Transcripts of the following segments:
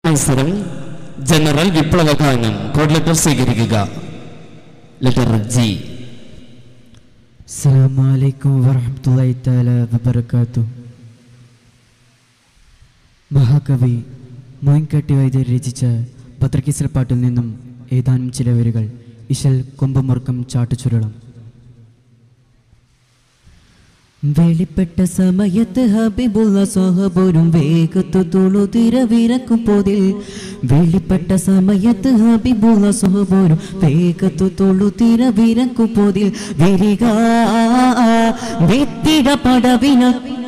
അവസരം ജനറൽ വിപ്ലവ ഗാനം കോഡ് ലെറ്റർ സ്വീകരിക്കുക ലെറ്റർ ജി അസ്സലാമലൈക്കും വറഹമത്തല്ലാഹി തആല വബറകാത്തു മഹാകവി മോയിൻകട്ടി വൈദ്യർ രചിച്ച പത്രക്കിസൽ പാട്ടിൽ നിന്നും ഏതാനും ചില വരികൾ ഇശൽ കൊമ്പമുറുക്കം ചാട്ടുചുരുളം വെളിപ്പെട്ട സമയത്ത് ഹബീബുള്ള സ്വഹബോരും വേഗത്തു തുളുതിര വിരക്കും പോതിൽ വെളിപ്പെട്ട സമയത്ത് ഹബീബുള്ള സ്വഹബോരും വേഗത്തു തുളുതിര വിരക്കും പോതിൽ വിരിക വെത്തിട പടവിന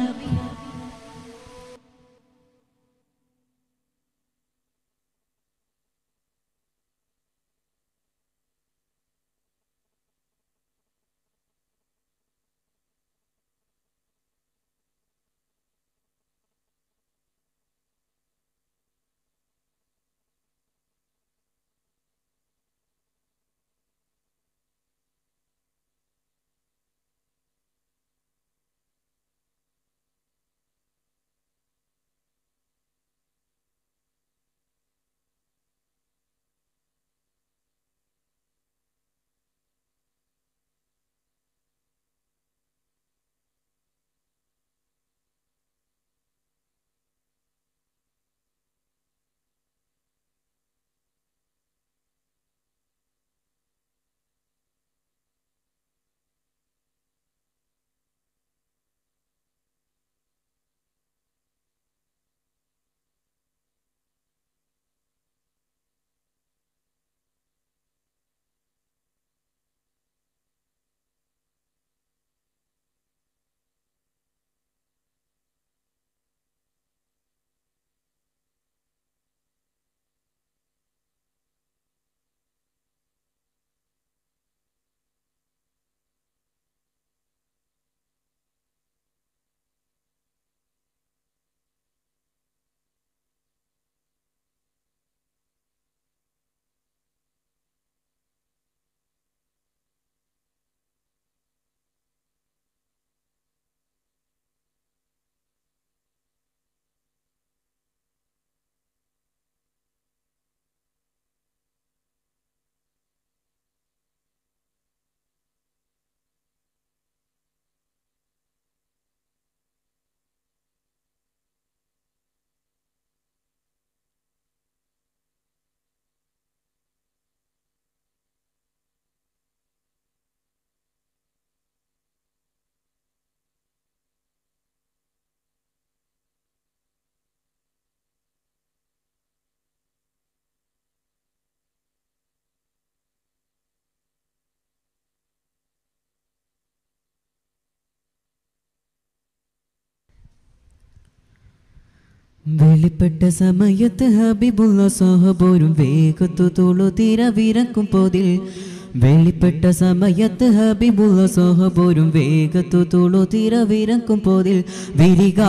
വെളിപ്പെട്ട സമയത്ത് ഹബീബുള്ള സഹബോരും വേഗത്തു തുളുതിര വിരക്കും പോതിൽ വെളിപ്പെട്ട സമയത്ത് ഹബീബുള്ള സഹബോരും വേഗത്തു തുളുതിര വിരക്കും പോതിൽ വിരിക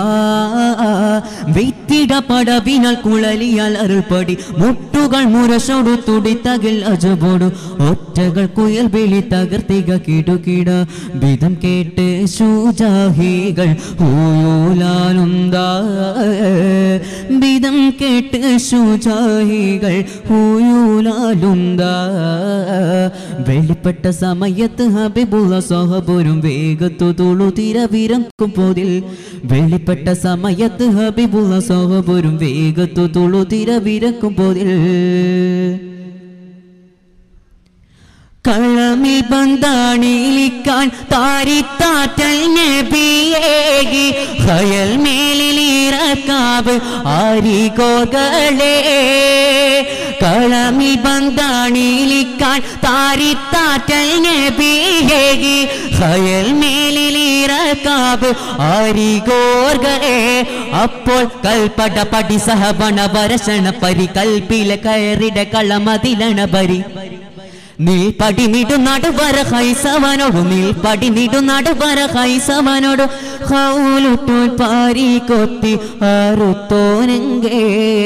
വിത്തിട പടവിനാൽ കുഴലിയാൽ അരുൾപടി മുട്ടുകൾ മുരശോടു തുടിത്തകിൽ അജബോടു ഒറ്റകൾ കുയൽ വിളി തകർത്തിക കിടുകിട വിധം കേട്ട് ശൂജാഹികൾ ഹൂയൂലാലുന്താ വിധം കേട്ട് ശൂജാഹികൾ ഹൂയൂലാലുന്താ വെളിപ്പെട്ട സമയത്ത് ഹബീബുള്ള സഹബോരും വേഗത്തു തുളു തിര വിരക്കും പോതിൽ വെളിപ്പെട്ട സമയത്ത് ഹബീബുള്ള സഹബോരും വേഗത്തു തുളു തിര വിരക്കും പോതിൽ കളമി ബന്ധാണിലിക്കാൻ താരിത്താറ്റൽ നബിയേകി ഹയൽ മേലിലിറക്കാവ് ആരികോകളെ കളമി ബന്ധാണിലിക്കാൻ താരിത്താറ്റൽ നബിയേകി ഹയൽ മേലിലിറക്കാവ് ആരികോർകളെ അപ്പോൾ കൽപ്പട പടി സഹവണ വരശണ പരി കൽപ്പില കയറിട കളമതിലണ പരി നീ പടി നടുവര ഹൈസവനോടു നീ പടി നടുവര ഹൈസവനോടു ഹൗലുട്ടോൻ പാരി കൊത്തി അറുത്തോനെങ്കേ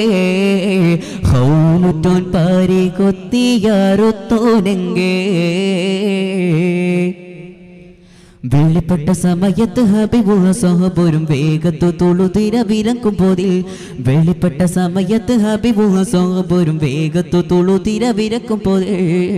ഹൗലുട്ടോൻ പാരി കൊത്തി അറുത്തോനെങ്കേ വെളിപ്പെട്ട സമയത്ത് ഹബിബുള്ള സഹബോരും വേഗത്തു തുളുതിര വിരക്കും പോതിൽ വെളിപ്പെട്ട സമയത്ത് ഹബിബുള്ള സഹബോരും വേഗത്തു തുളുതിര വിരക്കും പോതിൽ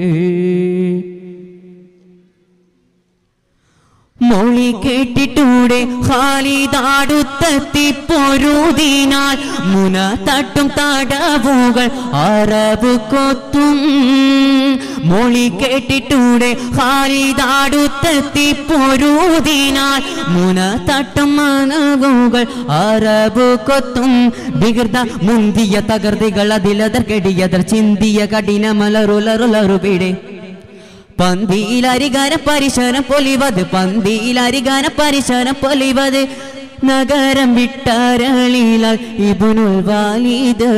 മൊഴി കേട്ടിട്ടൂടെ ഹാലിതാടുത്തെത്തി പൊരുതിനാൽ മുന തട്ടും തടവുകൾ അറബ് കൊത്തും മൊഴി കേട്ടിട്ടൂടെ ഹാലിതാടുത്തെത്തി പൊരുതിനാൽ മുന തട്ടും മനവുകൾ അറബ് കൊത്തും വികൃത മുന്തിയ തകർത്തികൾ അതിലതർ കെടിയതർ ചിന്തിയ കഠിന മലറുലറുലറുപിടെ പന്തിയിലരികാന പരിശരം പൊലിവത് പന്തിയിലരികാന പരിശരം പൊലിവത് നഗരം വിട്ടാരളിലാൽ ഇബുനുൽ വാലിദ്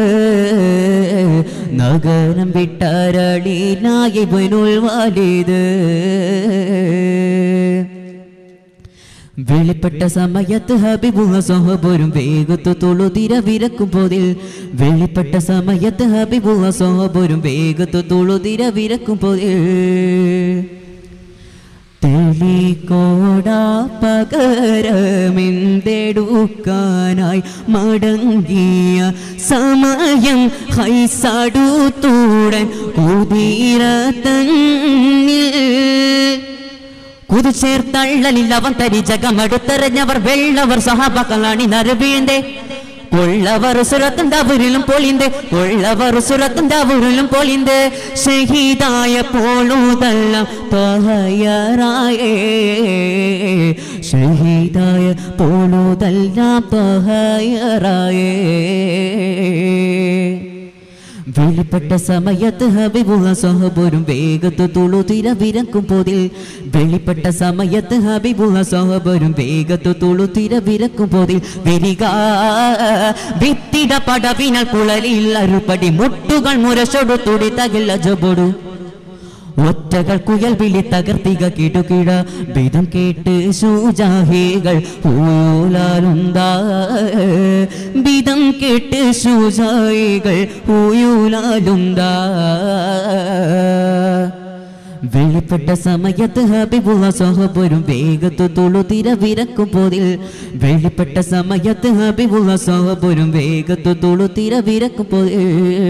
നഗരം വിട്ടാരളിലാൽ ഇബുനുൽ വാലിദ് വെളിപ്പെട്ട സമയത്ത് ഹബിബുഹ സഹബരും വേഗത്തു തൊളുതിര വിരക്കും പോതിൽ വെളിപ്പെട്ട സമയത്ത് ഹബിബുഹ സഹബരും വേഗത്തു തൊളുതിര വിരക്കും പോതിൽ തെളിക്കോട പകരമെന്തെടുക്കാനായി മടങ്ങിയ സമയം ഹൈസടുത്തൂടൻ കുതിര തന്നിൽ കുതിച്ചേർത്തള്ളലിൽ അവൻ തരി ജഗമടുത്തെറിഞ്ഞവർ വെള്ളവർ സഹാബക്കളാണി നരവീഴ്ന്തേ കൊള്ളവർ സുരത്തുണ്ടാവൂരിലും പൊളിന്ത് കൊള്ളവർ സുരത്തുണ്ടാവൂരിലും പൊളിന്ത് ഷഹീദായ പോളുതെല്ലാം തഹയറായേ ഷഹീദായ പോളുതെല്ലാം തഹയറായേ വെളിപ്പെട്ട സമയത്ത് ഹബിബുഹ സഹബരും വേഗത്തു തുളുതിര വിരക്കും പോതിൽ വെളിപ്പെട്ട സമയത്ത് ഹബിബുഹ സഹബരും വേഗത്തു തുളുതിര വിരക്കും പോതിൽ വിരിക ഭിത്തിട പടവിനാൽ കുളലിൽ അരുപടി മുട്ടുകൾ മുരശൊടു തുടി തകില്ല ജബൊടു ഒറ്റകൾ കുയൽ വിളി തകർത്തിക കിടുകിട വിധം കേട്ട് ശൂജാഹികൾ ഊലാലുണ്ടാ വിധം കേട്ട് ശൂജാഹികൾ ഊയൂലാലുണ്ടാ വെളിപ്പെട്ട സമയത്ത് ഹബിബുള്ള സഹബരും വേഗത്തു തുളുതിര വിരക്കും പോതിൽ വെളിപ്പെട്ട സമയത്ത് ഹബിബുള്ള സഹബരും വേഗത്തു തുളുതിര വിരക്കും പോതിൽ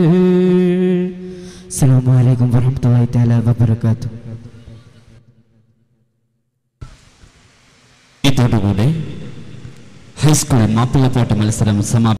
അസ്സലാമു അലൈക്കും വറഹ്മത്തുള്ളാഹി തആല വബറകാതുഹു ഇതോടുകൂടെ ഹൈസ്കൂൾ മാപ്പിളപ്പാട്ട് മത്സരം സമാപിച്ചു